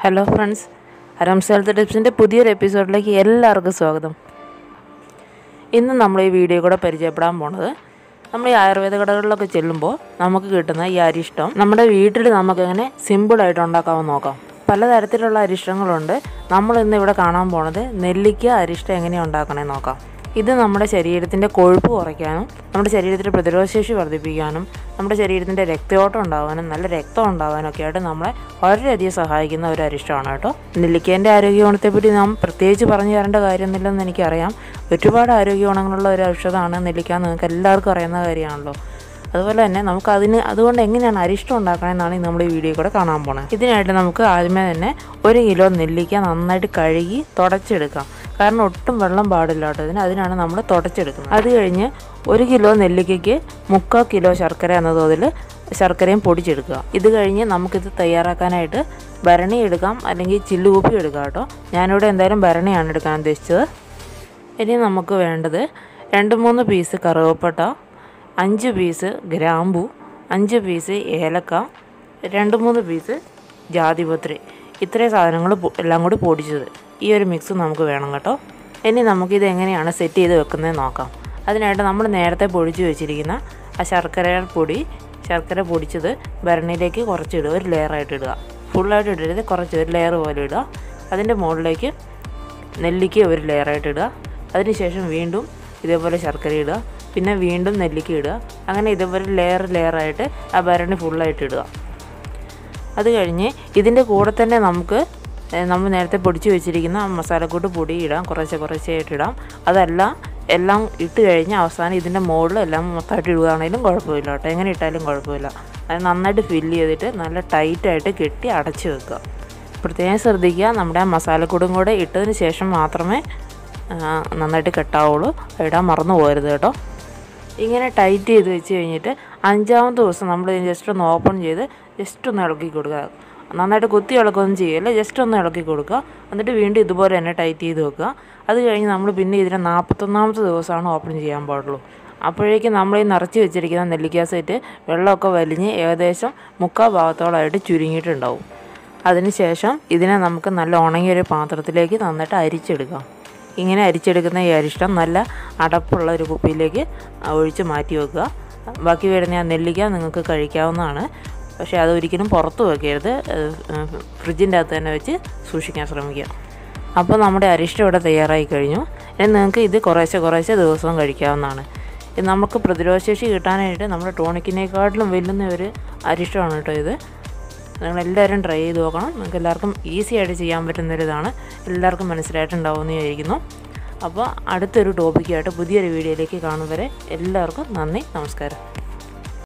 hello friends അരംസ് health ടിപ്സിൻ്റെ പുതിയൊരു എപ്പിസോഡിലേക്ക് എല്ലാവർക്കും സ്വാഗതം ഇന്ന് നമ്മൾ ഈ വീഡിയോ കൂടെ പരിചയപ്പെടാൻ പോണത് നമ്മൾ ഈ ആയുർവേദ കടകളിലൊക്കെ ചെല്ലുമ്പോൾ നമുക്ക് കിട്ടുന്ന ഈ അരിഷ്ടം നമ്മുടെ വീട്ടിൽ നമുക്കെങ്ങനെ സിമ്പിളായിട്ട് ഉണ്ടാക്കാമെന്ന് നോക്കാം പലതരത്തിലുള്ള അരിഷ്ടങ്ങളുണ്ട് നമ്മൾ ഇന്ന് ഇവിടെ കാണാൻ പോണത് നെല്ലിക്ക അരിഷ്ടം എങ്ങനെയാണ് ഉണ്ടാക്കണമെന്ന് നോക്കാം ഇത് നമ്മുടെ ശരീരത്തിൻ്റെ കൊഴുപ്പ് കുറയ്ക്കാനും നമ്മുടെ ശരീരത്തിൻ്റെ പ്രതിരോധശേഷി വർദ്ധിപ്പിക്കാനും നമ്മുടെ ശരീരത്തിൻ്റെ രക്തയോട്ടം ഉണ്ടാകാനും നല്ല രക്തം ഉണ്ടാകാനും ഒക്കെ ആയിട്ട് നമ്മളെ വളരെയധികം സഹായിക്കുന്ന ഒരു അരിഷ്ടമാണ് കേട്ടോ നെല്ലിക്കേൻ്റെ ആരോഗ്യ ഗുണത്തെപ്പറ്റി നാം പ്രത്യേകിച്ച് പറഞ്ഞു തരേണ്ട കാര്യമൊന്നുമില്ലെന്ന് എനിക്കറിയാം ഒരുപാട് ആരോഗ്യ ഗുണങ്ങളുള്ള ഒരു ഔഷധമാണ് നെല്ലിക്ക നിങ്ങൾക്ക് എല്ലാവർക്കും അറിയുന്ന കാര്യമാണല്ലോ അതുപോലെ തന്നെ നമുക്ക് അതിന് അതുകൊണ്ട് എങ്ങനെയാണ് അരിഷ്ടം ഉണ്ടാക്കണമെന്നാണ് ഇന്ന് നമ്മൾ ഈ വീഡിയോ കൂടെ കാണാൻ പോണത് ഇതിനായിട്ട് നമുക്ക് ആദ്യമേ തന്നെ ഒരു കിലോ നെല്ലിക്ക നന്നായിട്ട് കഴുകി തുടച്ചെടുക്കാം കാരണം ഒട്ടും വെള്ളം പാടില്ല കേട്ടോ ഇതിന് അതിനാണ് നമ്മൾ തുടച്ചെടുക്കുന്നത് അത് കഴിഞ്ഞ് ഒരു കിലോ നെല്ലിക്കയ്ക്ക് മുക്കാൽ കിലോ ശർക്കര എന്ന തോതിൽ ശർക്കരയും പൊടിച്ചെടുക്കുക ഇത് കഴിഞ്ഞ് നമുക്കിത് തയ്യാറാക്കാനായിട്ട് ഭരണി എടുക്കാം അല്ലെങ്കിൽ ചില്ലുകൂപ്പി എടുക്കാം കേട്ടോ ഞാനിവിടെ എന്തായാലും ഭരണിയാണ് എടുക്കാൻ ഉദ്ദേശിച്ചത് ഇനി നമുക്ക് വേണ്ടത് രണ്ട് മൂന്ന് പീസ് കറുവപ്പട്ട അഞ്ച് പീസ് ഗ്രാമ്പു അഞ്ച് പീസ് ഏലക്ക രണ്ട് മൂന്ന് പീസ് ജാതിപത്രി ഇത്രയും സാധനങ്ങൾ എല്ലാം കൂടി പൊടിച്ചത് ഈ ഒരു മിക്സ് നമുക്ക് വേണം കേട്ടോ ഇനി നമുക്കിത് എങ്ങനെയാണ് സെറ്റ് ചെയ്ത് വെക്കുന്നത് നോക്കാം അതിനായിട്ട് നമ്മൾ നേരത്തെ പൊടിച്ച് വെച്ചിരിക്കുന്ന ആ ശർക്കര പൊടി ശർക്കര പൊടിച്ചത് ഭരണിയിലേക്ക് കുറച്ചിടുക ഒരു ലെയറായിട്ട് ഇടുക ഫുള്ളായിട്ട് ഇടരുത് കുറച്ച് ഒരു ലെയർ പോലെ ഇടുക അതിൻ്റെ മുകളിലേക്ക് നെല്ലിക്ക ഒരു ലെയറായിട്ട് ഇടുക അതിനുശേഷം വീണ്ടും ഇതേപോലെ ശർക്കര ഇടുക പിന്നെ വീണ്ടും നെല്ലിക്ക ഇടുക അങ്ങനെ ഇതേപോലെ ലെയർ ലെയറായിട്ട് ആ ഭരണി ഫുള്ളായിട്ട് ഇടുക അത് കഴിഞ്ഞ് ഇതിൻ്റെ കൂടെ തന്നെ നമുക്ക് നമ്മൾ നേരത്തെ പൊടിച്ച് വെച്ചിരിക്കുന്ന മസാലക്കൂട്ട് പൊടി ഇടാം കുറച്ച് കുറച്ചായിട്ട് ഇടാം അതല്ല എല്ലാം ഇട്ട് കഴിഞ്ഞ് അവസാനം ഇതിൻ്റെ മുകളിൽ എല്ലാം മൊത്തമായിട്ട് ഇടുകയാണെങ്കിലും കുഴപ്പമില്ല കേട്ടോ എങ്ങനെ ഇട്ടാലും കുഴപ്പമില്ല അത് നന്നായിട്ട് ഫില്ല് ചെയ്തിട്ട് നല്ല ടൈറ്റായിട്ട് കെട്ടി അടച്ച് വെക്കുക പ്രത്യേകം ശ്രദ്ധിക്കുക നമ്മുടെ ആ മസാലക്കൂടും കൂടെ ഇട്ടതിന് ശേഷം മാത്രമേ നന്നായിട്ട് കെട്ടാവുള്ളൂ ഇടാൻ മറന്നു പോകരുത് കേട്ടോ ഇങ്ങനെ ടൈറ്റ് ചെയ്ത് വെച്ച് കഴിഞ്ഞിട്ട് അഞ്ചാമത്തെ ദിവസം നമ്മൾ ജസ്റ്റ് ഒന്ന് ഓപ്പൺ ചെയ്ത് ജസ്റ്റ് ഒന്ന് ഇളക്കി കൊടുക്കുക നന്നായിട്ട് കുത്തി ഇളക്കുകയൊന്നും ചെയ്യല്ല ജസ്റ്റ് ഒന്ന് ഇളക്കി കൊടുക്കുക എന്നിട്ട് വീണ്ടും ഇതുപോലെ തന്നെ ടൈറ്റ് ചെയ്ത് വെക്കുക അത് കഴിഞ്ഞ് നമ്മൾ പിന്നെ ഇതിനെ നാൽപ്പത്തൊന്നാമത്തെ ദിവസമാണ് ഓപ്പൺ ചെയ്യാൻ പാടുള്ളൂ അപ്പോഴേക്കും നമ്മൾ ഈ നിറച്ച് വെച്ചിരിക്കുന്ന നെല്ലിക്ക സെറ്റ് വെള്ളമൊക്കെ വലിഞ്ഞ് ഏകദേശം മുക്കാൽ ഭാഗത്തോളമായിട്ട് ചുരുങ്ങിയിട്ടുണ്ടാവും അതിനുശേഷം ഇതിനെ നമുക്ക് നല്ല ഉണങ്ങിയ ഒരു പാത്രത്തിലേക്ക് നന്നായിട്ട് അരിച്ചെടുക്കാം ഇങ്ങനെ അരിച്ചെടുക്കുന്ന ഈ അരിഷ്ടം നല്ല അടപ്പുള്ള ഒരു കുപ്പിയിലേക്ക് ഒഴിച്ച് മാറ്റി വെക്കുക ബാക്കി വരുന്ന ആ നെല്ലിക്ക നിങ്ങൾക്ക് കഴിക്കാവുന്നതാണ് പക്ഷേ അതൊരിക്കലും പുറത്ത് വെക്കരുത് ഫ്രിഡ്ജിൻ്റെ അകത്ത് തന്നെ വെച്ച് സൂക്ഷിക്കാൻ ശ്രമിക്കുക അപ്പോൾ നമ്മുടെ അരിഷ്ടം ഇവിടെ തയ്യാറായി കഴിഞ്ഞു ഇനി നിങ്ങൾക്ക് ഇത് കുറേശ്ശെ കുറേശ്ശെ ദിവസവും കഴിക്കാവുന്നതാണ് ഇത് നമുക്ക് പ്രതിരോധശേഷി കിട്ടാനായിട്ട് നമ്മുടെ ടോണിക്കിനേക്കാട്ടിലും വെല്ലുന്ന ഒരു അരിഷ്ടമാണ് കേട്ടോ ഇത് നിങ്ങളെല്ലാവരും ട്രൈ ചെയ്ത് നോക്കണം നിങ്ങൾക്ക് എല്ലാവർക്കും ഈസി ആയിട്ട് ചെയ്യാൻ പറ്റുന്നൊരിതാണ് എല്ലാവർക്കും മനസ്സിലായിട്ടുണ്ടാവുമെന്ന് വിചാരിക്കുന്നു അപ്പോൾ അടുത്തൊരു ടോപ്പിക്കായിട്ട് പുതിയൊരു വീഡിയോയിലേക്ക് കാണും വരെ എല്ലാവർക്കും നന്ദി നമസ്കാരം